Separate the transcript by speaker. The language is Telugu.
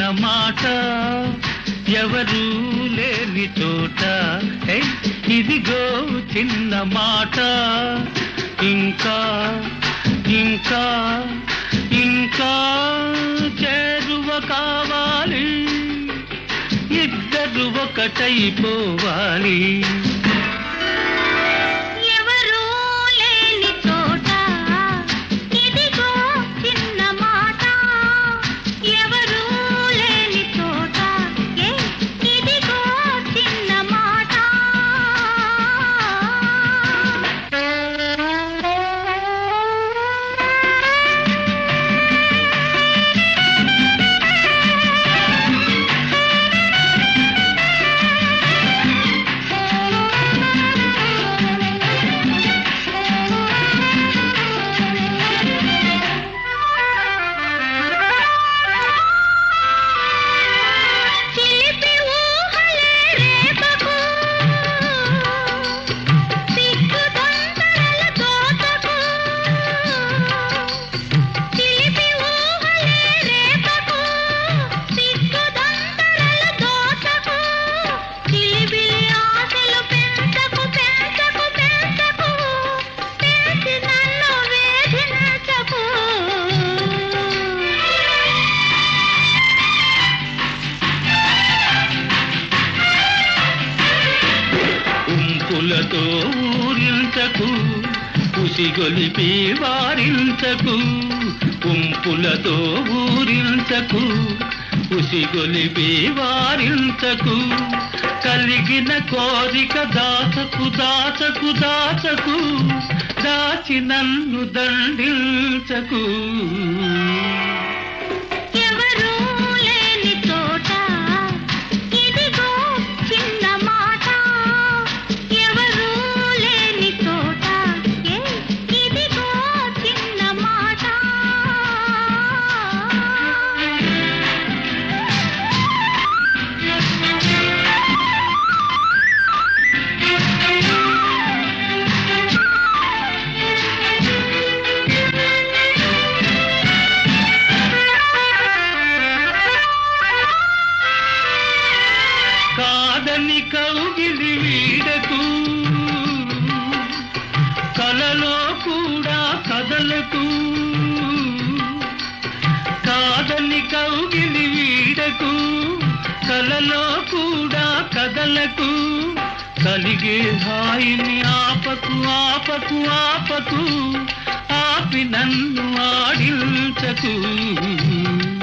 Speaker 1: మాట ఎవరు లేని చోట హే, ఇదిగో చిన్న మాట ఇంకా ఇంకా ఇంకా చేరువ కావాలి ఇద్దరు ఒకటైపోవాలి
Speaker 2: ఎవరూ లేని చోట ఇదిగో చిన్న మాట ఎవరూ లేని చోట ఏ ఇదిగో చిన్న మాట చిలిపి ఊహలే రేపకు సిగ్గు తొందరల తోటకు చిలిపి ఊహలే రేపకు సిగ్గు తొందరల తోటకు చిలిబిలి ఆశలు పెంచకు పెంచకు పెంచకు పెంచి నన్ను వేధించకు
Speaker 1: ఉంపులతో ఊరించకు ఉసిగొలిపి వారించకు ఉంపులతో ఊరించకు ఉసిగొలిపి వారించకు కలిగిన కోరిక దాచకు దాచకు దాచకు దాచి నన్ను దండించకు
Speaker 2: ఎవరూ లేని చోట ఇదిగో చిన్న మాట ఎవరూ లేని చోట ఏ ఇదిగో చిన్న మాట
Speaker 1: కాదని కౌగిలి వీడకు కలలో కూడా కదలకు కాదని కౌగిలి వీడకు కలలో కూడా కదలకు కలిగే హాయిని ఆపకు ఆపకు ఆపకు ఆపి నన్ను ఆడించకు